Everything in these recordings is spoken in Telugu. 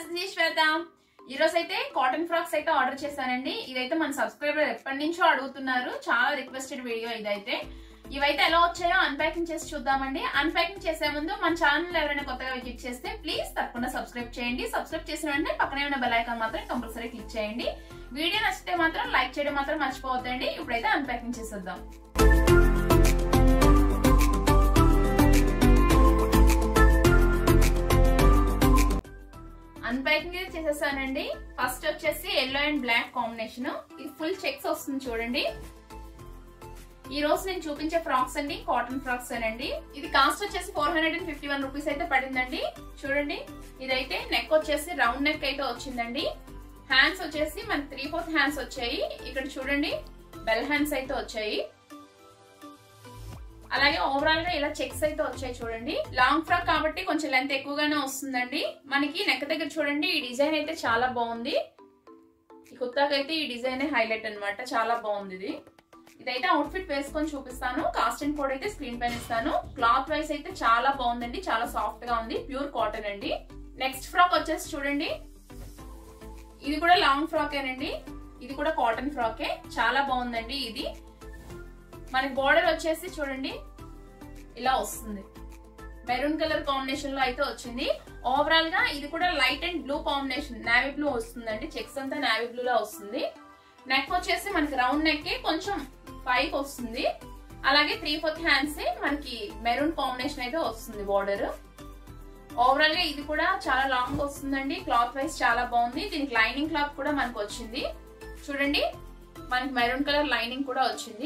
వ్యూవర్స్ దిస్ ఈజ్ శ్వేత ఈ రోజు అయితే కాటన్ ఫ్రాక్స్ అయితే ఆర్డర్ చేశానండి ఇదైతే మన సబ్స్క్రైబర్ ఎప్పటి నుంచో అడుగుతున్నారు చాలా రిక్వెస్టెడ్ వీడియో ఇదైతే ఇవైతే ఎలా వచ్చాయో అన్పాకింగ్ చేసి చూద్దామండి అన్పాకింగ్ చేసే ముందు మన ఛానల్ ఎవరైనా కొత్తగా విజిట్ చేస్తే ప్లీజ్ తప్పకుండా సబ్స్క్రైబ్ చేయండి సబ్స్క్రైబ్ చేసిన వెంటనే పక్కనే ఉన్న బెల్ ఐకాన్ మాత్రం కంపల్సరీ క్లిక్ చేయండి వీడియో నచ్చితే మాత్రం లైక్ చేయడం మాత్రం మర్చిపోవద్దండి ఇప్పుడైతే అన్పాకింగ్ చేసేద్దాం అన్పాకింగ్ అయితే చేసేసానండి ఫస్ట్ వచ్చేసి ఎల్లో అండ్ బ్లాక్ కాంబినేషన్ ఇది ఫుల్ చెక్స్ వస్తుంది చూడండి ఈ రోజు నేను చూపించే ఫ్రాక్స్ అండి కాటన్ ఫ్రాక్స్ అండి ఇది కాస్ట్ వచ్చేసి four hundred and fifty one rupees అయితే పడిందండి చూడండి ఇదైతే నెక్ వచ్చేసి రౌండ్ నెక్ అయితే వచ్చిందండి హ్యాండ్స్ వచ్చేసి మనకి త్రీ ఫోర్త్ హ్యాండ్స్ వచ్చాయి ఇక్కడ చూడండి బెల్ హ్యాండ్స్ అయితే వచ్చాయి అలాగే ఓవరాల్ గా ఇలా చెక్స్ అయితే వచ్చాయి చూడండి లాంగ్ ఫ్రాక్ కాబట్టి కొంచెం లెంత్ ఎక్కువగానే వస్తుందండి మనకి నెక్ దగ్గర చూడండి ఈ డిజైన్ అయితే చాలా బాగుంది ఈ కుర్తాకైతే ఈ డిజైన్ హైలైట్ అనమాట చాలా బాగుంది ఇది ఇదైతే అవుట్ఫిట్ వేసుకొని చూపిస్తాను కాస్ట్ అండ్ కోడ్ అయితే స్క్రీన్ పైన ఇస్తాను క్లాత్ వైస్ అయితే చాలా బాగుందండి చాలా సాఫ్ట్ గా ఉంది ప్యూర్ కాటన్ అండి నెక్స్ట్ ఫ్రాక్ వచ్చేసి చూడండి ఇది కూడా లాంగ్ ఫ్రాకేనండి ఇది కూడా కాటన్ ఫ్రాకే చాలా బాగుందండి ఇది మనకి బోర్డర్ వచ్చేసి చూడండి ఇలా వస్తుంది మెరూన్ కలర్ కాంబినేషన్ లో అయితే వచ్చింది ఓవరాల్ గా ఇది కూడా light and blue combination navy blue వస్తుందండి చెక్స్ అంతా నావీ బ్లూ లో వస్తుంది నెక్ వచ్చేసి మనకి రౌండ్ నెక్ కొంచెం పైకి వస్తుంది అలాగే త్రీ ఫోర్త్ హ్యాండ్స్ మనకి మెరూన్ కాంబినేషన్ అయితే వస్తుంది బోర్డర్ ఓవరాల్ గా ఇది కూడా చాలా లాంగ్ వస్తుందండి క్లాత్ వైజ్ చాలా బాగుంది దీనికి లైనింగ్ క్లాత్ కూడా మనకు వచ్చింది చూడండి మనకి మెరూన్ కలర్ లైనింగ్ కూడా వచ్చింది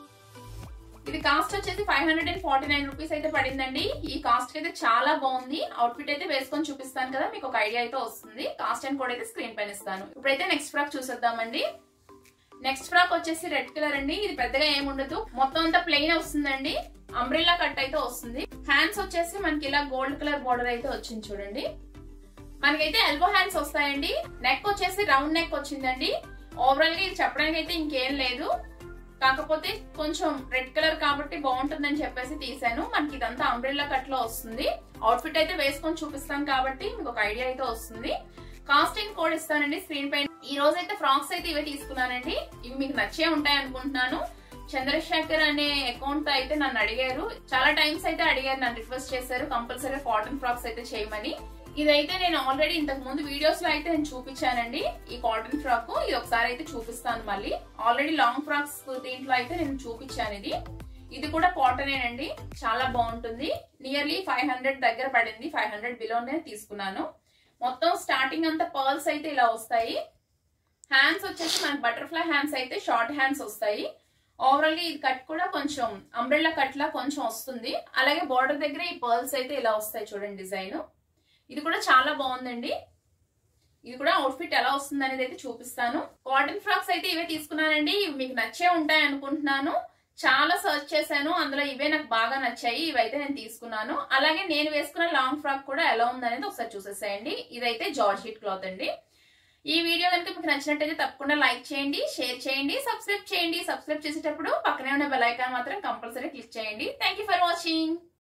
ఇది కాస్ట్ వచ్చేసి five hundred and forty nine rupees అయితే పడిందండి ఈ కాస్ట్ అయితే చాలా బాగుంది అవుట్ఫిట్ అయితే వేసుకొని చూపిస్తాను కదా మీకు ఒక ఐడియా అయితే వస్తుంది కాస్ట్ అండ్ కూడా అయితే స్క్రీన్ పైన ఇస్తాను ఇప్పుడైతే నెక్స్ట్ ఫ్రాక్ చూసేద్దామండి నెక్స్ట్ ఫ్రాక్ వచ్చేసి రెడ్ కలర్ అండి ఇది పెద్దగా ఏముండదు మొత్తం అంతా ప్లెయిన్ వస్తుందండి అంబ్రిల్లా కట్ అయితే వస్తుంది హ్యాండ్స్ వచ్చేసి మనకి ఇలా గోల్డ్ కలర్ బోర్డర్ అయితే వచ్చింది చూడండి మనకైతే ఎల్బో హ్యాండ్స్ వస్తాయండి నెక్ వచ్చేసి రౌండ్ నెక్ వచ్చిందండి ఓవరాల్ గా ఇది చెప్పడానికి అయితే ఇంకేం లేదు కాకపోతే కొంచెం రెడ్ కలర్ కాబట్టి బాగుంటుందని చెప్పేసి తీసాను మనకి ఇదంతా అంబ్రిల్లా కట్ లో వస్తుంది అవుట్ఫిట్ అయితే వేసుకొని చూపిస్తాను కాబట్టి మీకు ఒక ఐడియా అయితే వస్తుంది కాస్టింగ్ కోడ్ ఇస్తానండి స్క్రీన్ పైన ఈ రోజు అయితే ఫ్రాక్స్ అయితే ఇవే తీసుకున్నానండి ఇవి మీకు నచ్చే ఉంటాయి అనుకుంటున్నాను చంద్రశేఖర్ అనే అకౌంట్ తో అయితే నన్ను అడిగారు చాలా టైమ్స్ అయితే అడిగారు నన్ను రిక్వెస్ట్ చేశారు కంపల్సరీ కాటన్ ఫ్రాక్స్ అయితే చేయమని ఇదైతే నేను ఆల్రెడీ ఇంతకు ముందు వీడియోస్ లో అయితే నేను చూపించానండి ఈ కాటన్ ఫ్రాక్ ఇది ఒకసారి అయితే చూపిస్తాను మళ్ళీ ఆల్రెడీ లాంగ్ ఫ్రాక్స్ దీంట్లో అయితే నేను చూపించాను ఇది ఇది కూడా కాటనేనండి చాలా బాగుంటుంది నియర్లీ ఫైవ్ హండ్రెడ్ దగ్గర పడింది ఫైవ్ హండ్రెడ్ బిలోనే తీసుకున్నాను మొత్తం స్టార్టింగ్ అంతా పర్ల్స్ అయితే ఇలా వస్తాయి హ్యాండ్స్ వచ్చేసి మనకి బటర్ఫ్లై హ్యాండ్స్ అయితే షార్ట్ హ్యాండ్స్ వస్తాయి ఓవరాల్ గా ఇది కట్ కూడా కొంచెం అంబ్రెల్లా కట్ లా కొంచెం వస్తుంది అలాగే బార్డర్ దగ్గర ఈ పర్ల్స్ అయితే ఇలా వస్తాయి చూడండి డిజైన్ ఇది కూడా చాలా బాగుందండి ఇది కూడా అవుట్ఫిట్ ఎలా వస్తుంది అనేది అయితే చూపిస్తాను కాటన్ ఫ్రాక్స్ అయితే ఇవే తీసుకున్నానండి ఇవి మీకు నచ్చే ఉంటాయి అనుకుంటున్నాను చాలా సర్చ్ చేశాను అందులో ఇవే నాకు బాగా నచ్చాయి ఇవైతే నేను తీసుకున్నాను అలాగే నేను వేసుకున్న లాంగ్ ఫ్రాక్ కూడా ఎలా ఉందనేది ఒకసారి చూసేసేయండి ఇదైతే జార్జెట్ క్లాత్ అండి ఈ వీడియో కనుక మీకు నచ్చినట్టయితే తప్పకుండా లైక్ చేయండి షేర్ చేయండి సబ్స్క్రైబ్ చేయండి సబ్స్క్రైబ్ చేసేటప్పుడు పక్కనే ఉన్న బెల్ ఐకాన్ మాత్రం కంపల్సరీ క్లిక్ చేయండి థ్యాంక్ ఫర్ వాచింగ్